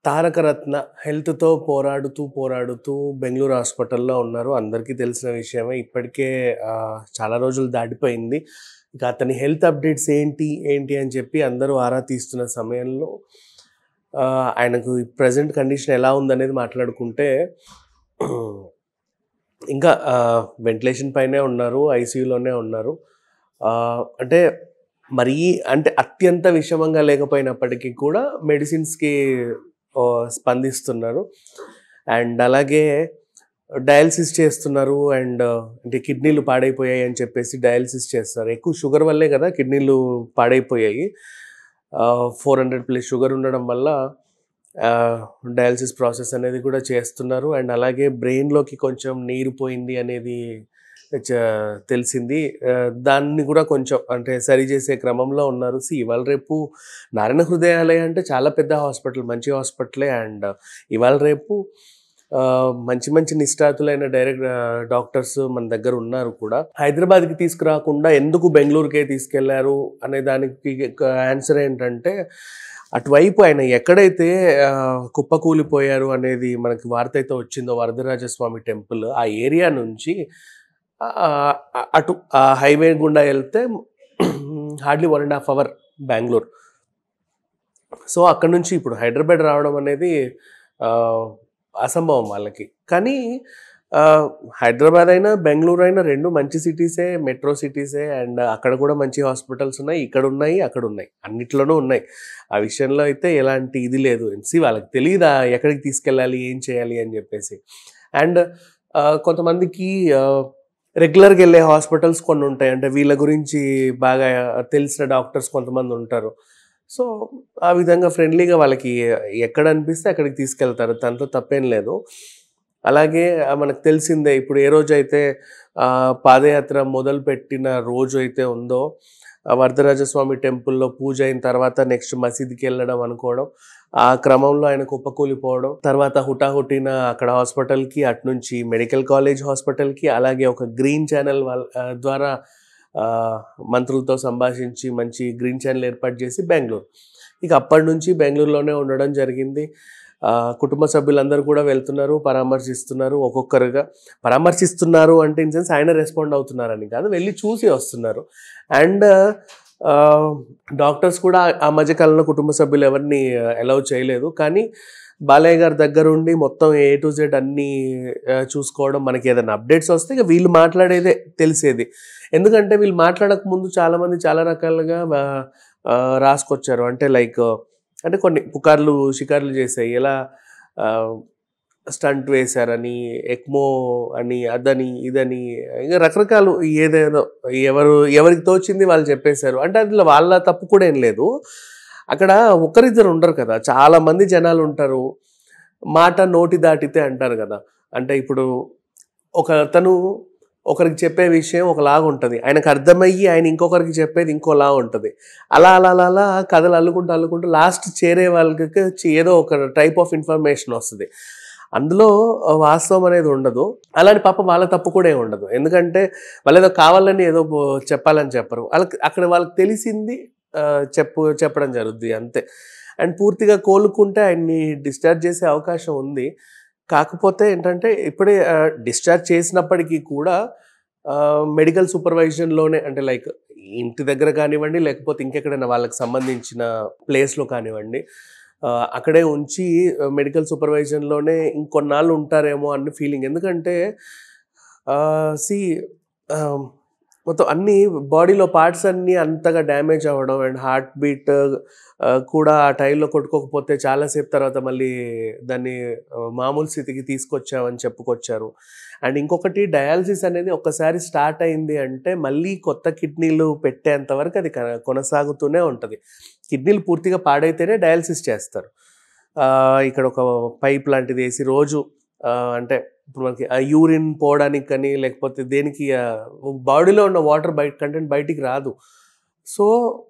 తారకరత్న హెల్త్‌తో పోరాడుతూ, పోరాడుతూ బెంగుళూరు హాస్పిటల్‌లో ఉన్నారు. అందరికీ తెలిసిన విషయమే. ఇప్పటికే ఆహ్, చాలా రోజులు దాటిపోయింది. ఇక అతని హెల్త్ అప్డేట్స్ ఏంటి, ఏంటి అని చెప్పి అందరూ ఆరా తీస్తున్న సమయంలో ఆహ్, ఆయనకు ప్రెజెంట్ కండిషన్ ఎలా ఉందనేది మాట్లాడుకుంటే ఇంకా ఆహ్, వెంటిలేషన్ పైనే ఉన్నారు. ఐసీయూలోనే ఉన్నారు. ఆహ్, అంటే మరీ అంటే అత్యంత విషమంగా లేకపోయినప్పటికీ కూడా మెడిసిన్స్‌కి ఆహ్, స్పందిస్తున్నారు. అండ్ అలాగే డయాలిసిస్ చేస్తున్నారు. అండ్ అంటే కిడ్నీలు పాడైపోయాయి అని చెప్పేసి డయాలిసిస్ చేస్తారు. ఎక్కువ షుగర్ వల్లే కదా కిడ్నీలు పాడైపోయాయి. ఆహ్, 400 ప్లస్ షుగర్ ఉండడం వల్ల ఆహ్, డయాలిసిస్ ప్రాసెస్ అనేది కూడా చేస్తున్నారు. అండ్ అలాగే బ్రెయిన్‌లోకి కొంచెం నీరు పోయింది అనేది చ తెలిసింది. ఆహ్, దాన్ని కూడా కొంచెం అంటే సరిచేసే క్రమంలో ఉన్నారు. సీ ఇవాళ రేపు నారాయణ హృదయాలయ అంటే చాలా పెద్ద హాస్పిటల్. మంచి హాస్పిటలే. అండ్ ఇవాళ రేపు ఆహ్, మంచి మంచి నిష్ణాతులైన డైరెక్ట్ ఆహ్, డాక్టర్స్ మన దగ్గర ఉన్నారు కూడా. హైదరాబాద్‌కి తీసుకురాకుండా ఎందుకు బెంగుళూరుకే తీసుకెళ్లారు అనే దానికి క ఆన్సర్ ఏంటంటే అటువైపు ఆయన ఎక్కడైతే ఆహ్, కుప్పకూలిపోయారు అనేది మనకి వార్త అయితే వచ్చిందో వరదరాజస్వామి టెంపుల్ ఆ ఏరియా నుంచి ఆహ్, అటు ఆ హైవే గుండా ఎళ్తే హార్డ్‌లీ 1 ½ అవర్ బెంగుళూరు. సో, అక్కడి నుంచి ఇప్పుడు హైదరాబాద్ రావడం అనేది ఆహ్, అసంభవం వాళ్ళకి. కానీ ఆహ్, హైదరాబాద్ అయినా, బెంగుళూరు అయినా 2 మంచి సిటీసే. మెట్రో సిటీసే. అండ్ అక్కడ కూడా మంచి హాస్పిటల్స్ ఉన్నాయి. ఇక్కడ ఉన్నాయి, అక్కడ ఉన్నాయి. అన్నిట్లోనూ ఉన్నాయి. ఆ విషయంలో అయితే ఎలాంటి ఇది లేదు. సీ వాళ్ళకి తెలీదా ఎక్కడికి తీసుకెళ్ళాలి, ఏం చేయాలి అని చెప్పేసి. అండ్ ఆహ్, కొంతమందికి ఆహ్, రెగ్యులర్‌గా ఎళ్ళే హాస్పిటల్స్ కొన్ని ఉంటాయి. అంటే వీళ్ళ గురించి బాగా తెలిసిన డాక్టర్స్ కొంతమంది ఉంటారు. సో, ఆ విధంగా ఫ్రెండ్లీగా వాళ్ళకి ఎక్కడ అనిపిస్తే అక్కడికి తీసుకెళ్తారు. దాంట్లో తప్పేం లేదు. అలాగే ఆహ్, మనకు తెలిసిందే ఇప్పుడు ఏ రోజైతే ఆహ్, పాదయాత్ర మొదలుపెట్టిన రోజు అయితే ఉందో ఆ వరదరాజస్వామి టెంపుల్‌లో పూజ అయిన తర్వాత నెక్స్ట్ మసీదుకెళ్ళడం అనుకోవడం. ఆ క్రమంలో ఆయన కుప్పకూలిపోవడం. తర్వాత హుటాహుటిన అక్కడ హాస్పిటల్‌కి అటునుంచి మెడికల్ కాలేజ్ హాస్పిటల్‌కి అలాగే ఒక గ్రీన్ ఛానెల్ వాళ్ళ ఆహ్, ద్వారా ఆహ్, మంత్రులతో సంభాషించి మంచి గ్రీన్ ఛానెల్ ఏర్పాటు చేసి బెంగుళూరు. ఇక అప్పటినుంచి బెంగుళూరులోనే ఉండడం జరిగింది. ఆహ్, కుటుంబ సభ్యులందరూ కూడా వెళ్తున్నారు, పరామర్శిస్తున్నారు ఒక్కొక్కరుగా. పరామర్శిస్తున్నారు అంటే ఇన్ సెన్స్ ఆయన రెస్పాండ్ అవుతున్నారని కాదు. వెళ్లి చూసి వస్తున్నారు. అండ్ ఆహ్, డాక్టర్స్ కూడా ఆ మధ్య కాలంలో కుటుంబ సభ్యులు ఎవరిని అలౌ చేయలేదు. కానీ బాలయ్య గారి దగ్గరుండి మొత్తం ఏ టు జెడ్ అన్నీ ఆహ్, చూసుకోవడం మనకి ఏదైనా అప్డేట్స్ వస్తే ఇక వీళ్ళు మాట్లాడేదే తెలిసేది. ఎందుకంటే వీళ్ళు మాట్లాడక ముందు చాలామంది చాలా రకాలుగా ఆహ్, ఆహ్, రాసుకొచ్చారు. అంటే లైక్ అంటే కొన్ని పుకార్లు, షికార్లు చేశాయి. ఎలా ఆహ్, స్టంట్ వేశారని, ఎక్మో అని, అదని, ఇదని ఇగ రకరకాలు ఏదేదో ఎవరు ఎవరికి తోచింది వాళ్ళు చెప్పేశారు. అంటే అందులో వాళ్ళ తప్పు కూడా ఏం లేదు. అక్కడ ఒకరిద్దరు ఉండరు కదా! చాలా మంది జనాలు ఉంటారు. మాట నోటి దాటితే అంటారు కదా! అంటే ఇప్పుడు ఒకతను ఒకరికి చెప్పే విషయం ఒకలాగా ఉంటది. ఆయనకు అర్థమయ్యి ఆయన ఇంకొకరికి చెప్పేది ఇంకోలా ఉంటది. అలా అలా అలా అలా కథలు అల్లుకుంటూ, అల్లుకుంటూ లాస్ట్ చేరే వాళ్ళకి ఏదో ఒక టైప్ ఆఫ్ ఇన్ఫర్మేషన్ వస్తది. అందులో వాస్తవం అనేది ఉండదు. అలానే పాపం వాళ్ళ తప్పు కూడా ఏమి ఉండదు. ఎందుకంటే వాళ్ళేదో కావాలని ఏదో బో చెప్పాలని చెప్పరు. వాళ్ళకి అక్కడ వాళ్ళకి తెలిసింది ఆహ్, చెప్పు చెప్పడం జరుగుద్ది అంతే. అండ్ పూర్తిగా కోలుకుంటే ఆయన్ని డిశ్చార్జ్ చేసే అవకాశం ఉంది. కాకపోతే ఏంటంటే ఇప్పుడే ఆహ్, డిశ్చార్జ్ చేసినప్పటికీ కూడా ఆహ్, మెడికల్ సూపర్వైజన్‌లోనే అంటే లైక్ ఇంటి దగ్గర కానివ్వండి, లేకపోతే ఇంకెక్కడైనా వాళ్ళకి సంబంధించిన ప్లేస్‌లో కానివ్వండి. ఆహ్, అక్కడే ఉంచి మెడికల్ సూపర్వైజన్‌లోనే ఇంకొన్నాళ్ళు ఉంటారేమో అన్న ఫీలింగ్. ఎందుకంటే ఆహ్, సీ ఆహ్, మొత్తం అన్నీ బాడీలో పార్ట్స్ అన్నీ అంతగా డ్యామేజ్ అవ్వడం అండ్ హార్ట్ బీట్ ఆహ్, కూడా ఆ టైంలో కొట్టుకోకపోతే చాలా సేపు తర్వాత మళ్ళీ దాన్ని ఆహ్, మామూలు స్థితికి తీసుకొచ్చామని చెప్పుకొచ్చారు. అండ్ ఇంకొకటి డయాలిసిస్ అనేది ఒక్కసారి స్టార్ట్ అయింది అంటే మళ్ళీ కొత్త కిడ్నీలు పెట్టేంత వరకు అది క కొనసాగుతూనే ఉంటది. కిడ్నీలు పూర్తిగా పాడైతేనే డయాలిసిస్ చేస్తారు. ఆహ్, ఇక్కడ ఒక పైప్ లాంటిది ఏసి రోజు ఆహ్, అంటే ఇప్పుడు మనకి ఆ యూరిన్ పోవడానికి కానీ లేకపోతే దేనికి ఆహ్, బాడీలో ఉన్న వాటర్ బయట కంటెంట్ బయటికి రాదు. సో,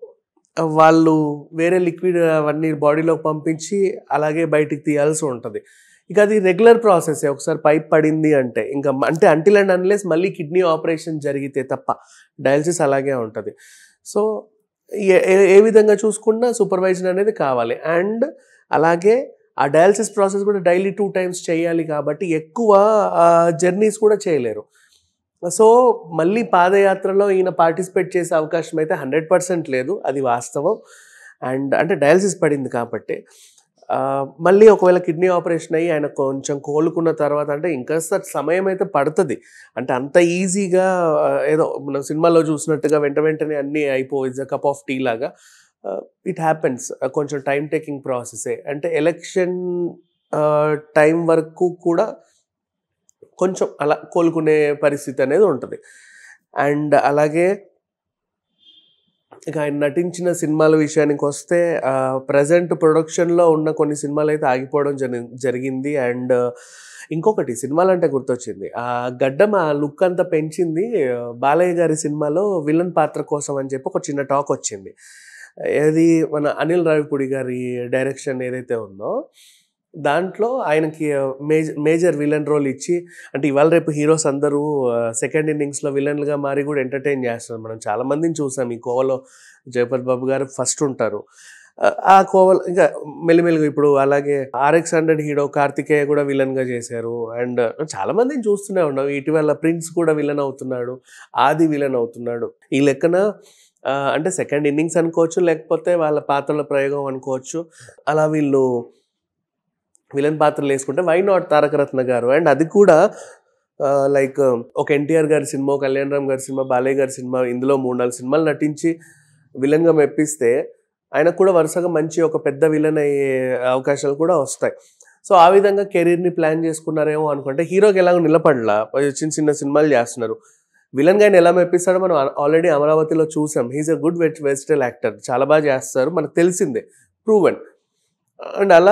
వాళ్ళు వేరే లిక్విడ్ అవన్నీ బాడీలోకి పంపించి అలాగే బయటికి తీయాల్సి ఉంటది. ఇక అది రెగ్యులర్ ప్రాసెసే. ఒకసారి పైప్ పడింది అంటే ఇంక అంటే అంటిల్ అండ్ అన్లెస్ మళ్ళీ కిడ్నీ ఆపరేషన్ జరిగితే తప్ప డయాలిసిస్ అలాగే ఉంటది. సో, ఏ ఏ ఏ విధంగా చూసుకున్నా సూపర్వైజన్ అనేది కావాలి. అండ్ అలాగే ఆ డయాలసిస్ ప్రాసెస్ కూడా డైలీ టూ టైమ్స్ చేయాలి కాబట్టి ఎక్కువ జర్నీస్ కూడా చేయలేరు సో మళ్ళీ పాదయాత్రలో ఈయన పార్టిసిపేట్ చేసే అవకాశం అయితే హండ్రెడ్ పర్సెంట్ లేదు అది వాస్తవం అండ్ అంటే డయాలసిస్ పడింది కాబట్టి ఆ, మళ్ళీ ఒకవేళ కిడ్నీ ఆపరేషన్ అయ్యి ఆయన కొంచెం కోలుకున్న తర్వాత అంటే ఇంకా సమయం అయితే పడుతుంది అంటే అంత ఈజీగా ఆ, ఏదో మనం సినిమాలో చూసినట్టుగా వెంట వెంటనే అన్నీ అయిపోయి కప్ ఆఫ్ టీ లాగా ఇట్ హ్యాపెన్స్ కొంచెం టైం టేకింగ్ ప్రాసెసే అంటే ఎలక్షన్ టైం వరకు కూడా కొంచెం అలా కోలుకునే పరిస్థితి అనేది ఉంటుంది అండ్ అలాగే ఇక ఆయన నటించిన సినిమాల విషయానికి వస్తే ప్రజెంట్ ప్రొడక్షన్లో ఉన్న కొన్ని సినిమాలు అయితే ఆగిపోవడం జరి జరిగింది అండ్ ఇంకొకటి సినిమాలు అంటే గుర్తొచ్చింది ఆ గడ్డం ఆ లుక్ అంతా పెంచింది ఆ, బాలయ్య గారి సినిమాలో విలన్ పాత్ర కోసం అని చెప్పి ఒక చిన్న టాక్ వచ్చింది ఏది మన అనిల్ రావిపూడి గారి డైరెక్షన్ ఏదైతే ఉందో దాంట్లో ఆయనకి మేజర్ మేజర్ విలన్ రోల్ ఇచ్చి అంటే ఇవాళ రేపు హీరోస్ అందరూ సెకండ్ ఇన్నింగ్స్లో విలన్లుగా మారి కూడా ఎంటర్టైన్ చేస్తున్నారు మనం చాలా మందిని చూసాం ఈ కోవలో జయపత్ బాబు గారు ఫస్ట్ ఉంటారు ఆ, ఆ కోవల్ ఇంకా మెల్లిమెల్లిగా ఇప్పుడు అలాగే ఆర్ఎక్స్ హండ్రెడ్ హీరో కార్తికేయ కూడా విలన్ గా చేశారు అండ్ చాలా మందిని చూస్తూనే ఉన్నాం ఇటీవల ప్రిన్స్ కూడా విలన్ అవుతున్నాడు ఆది విలన్ అవుతున్నాడు ఈ లెక్కన ఆ, అంటే సెకండ్ ఇన్నింగ్స్ అనుకోవచ్చు లేకపోతే వాళ్ళ పాత్రల ప్రయోగం అనుకోవచ్చు అలా వీళ్ళు విలన్ పాత్రలు వేసుకుంటే వై నాట్ తారక రత్న గారు అండ్ అది కూడా లైక్ ఒక ఎన్టీఆర్ గారి సినిమా కళ్యాణ్ రామ్ గారి సినిమా బాలయ్య గారి సినిమా ఇందులో మూడు నాలుగు సినిమాలు నటించి విలన్గా మెప్పిస్తే ఆయనకు కూడా వరుసగా మంచి ఒక పెద్ద విలన్ అయ్యే అవకాశాలు కూడా వస్తాయి సో ఆ విధంగా కెరీర్ని ప్లాన్ చేసుకున్నారేమో అనుకుంటే హీరోకి ఎలాగో నిలబడలా చిన్న చిన్న సినిమాలు చేస్తున్నారు విలన్ గాని ఎలా మెప్పిస్తాడో మనం ఆల్రెడీ అమరావతిలో చూసాం హీస్ అ గుడ్ వెజ్ వెజిటల్ యాక్టర్ చాలా బాగా చేస్తారు మనకు తెలిసిందే ప్రూవెన్ అండ్ అలా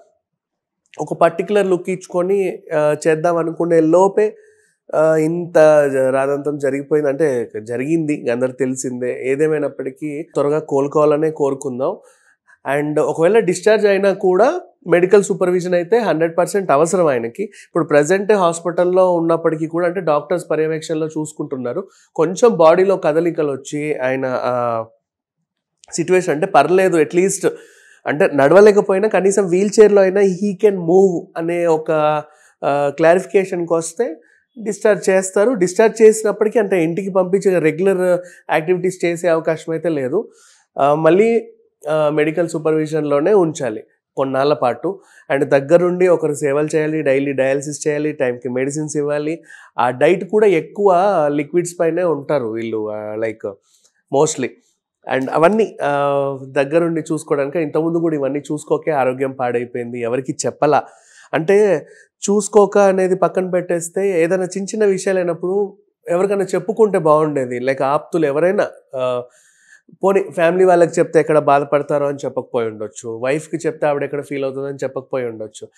ఒక పర్టికులర్ లుక్ ఇచ్చుకొని ఆ, చేద్దాం అనుకునే లోపే ఆ, ఇంత జ- రాదంతం జరిగిపోయింది అంటే జరిగింది అందరికి తెలిసిందే ఏదేమైనప్పటికీ త్వరగా కోలుకోవాలనే కోరుకుందాం అండ్ ఒకవేళ డిశ్చార్జ్ అయినా కూడా మెడికల్ సూపర్విజన్ అయితే హండ్రెడ్ పర్సెంట్ అవసరం ఆయనకి ఇప్పుడు ప్రజెంట్ హాస్పిటల్లో ఉన్నప్పటికీ కూడా అంటే డాక్టర్స్ పర్యవేక్షణలో చూసుకుంటున్నారు కొంచెం బాడీలో కదలికలు వచ్చి ఆయన సిచ్యువేషన్ అంటే పర్లేదు అట్లీస్ట్ అంటే నడవలేకపోయినా కనీసం వీల్ చైర్లో అయినా హీ కెన్ మూవ్ అనే ఒక క్లారిఫికేషన్కి వస్తే డిశ్చార్జ్ చేస్తారు డిశ్చార్జ్ చేసినప్పటికీ అంటే ఇంటికి పంపించే రెగ్యులర్ యాక్టివిటీస్ చేసే అవకాశం అయితే లేదు ఆ, మళ్ళీ మెడికల్ సూపర్విజన్లోనే ఉంచాలి కొన్నాళ్ళ పాటు అండ్ దగ్గరుండి ఒకరు సేవలు చేయాలి డైలీ డయాలసిస్ చేయాలి టైంకి మెడిసిన్స్ ఇవ్వాలి ఆ డైట్ కూడా ఎక్కువ లిక్విడ్స్ పైనే ఉంటారు వీళ్ళు లైక్ మోస్ట్లీ అండ్ అవన్నీ ఆ, దగ్గరుండి చూసుకోవడానికి ఇంతకుముందు కూడా ఇవన్నీ చూసుకోకే ఆరోగ్యం పాడైపోయింది ఎవరికి చెప్పలా అంటే చూసుకోక అనేది పక్కన పెట్టేస్తే ఏదైనా చిన్న చిన్న విషయాలు అయినప్పుడు ఎవరికైనా చెప్పుకుంటే బాగుండేది లైక్ ఆప్తులు ఎవరైనా ఆ, పోనీ ఫ్యామిలీ వాళ్ళకి చెప్తే ఎక్కడ బాధపడతారో అని చెప్పకపోయి ఉండొచ్చు వైఫ్కి చెప్తే ఆవిడ ఎక్కడ ఫీల్ అవుతుందని చెప్పకపోయి ఉండొచ్చు